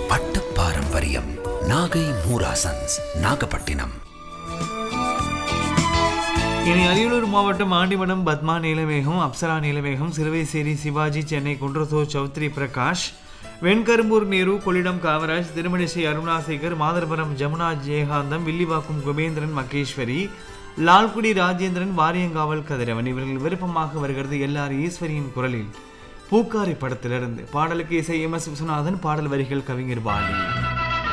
பட்டு பாரம்பரியம் நாகை மூராசன்ஸ் நாகப்பட்டினம் இனி அரியலூர் மாவட்டம் ஆண்டிமடம் பத்மா நீலமேகம் அப்சரா நீலமேகம் சிறுவைசேரி சிவாஜி சென்னை குன்றத்தூர் சௌத்ரி பிரகாஷ் வெண்கரும்பூர் நேரு கொள்ளிடம் காமராஜ் திருமணிசை அருணாசேகர் மாதர்புரம் ஜமுனா ஜெயகாந்தம் வில்லிவாக்கும் குபேந்திரன் மகேஸ்வரி லால்குடி ராஜேந்திரன் வாரியங்காவல் கதிரவன் இவர்கள் விருப்பமாக வருகிறது எல்லார் ஈஸ்வரியின் குரலில் பூக்காரி படத்திலிருந்து பாடலுக்கு இசை எம் எஸ் விஸ்வநாதன் பாடல் வரிகள் கவிஞர் வாலி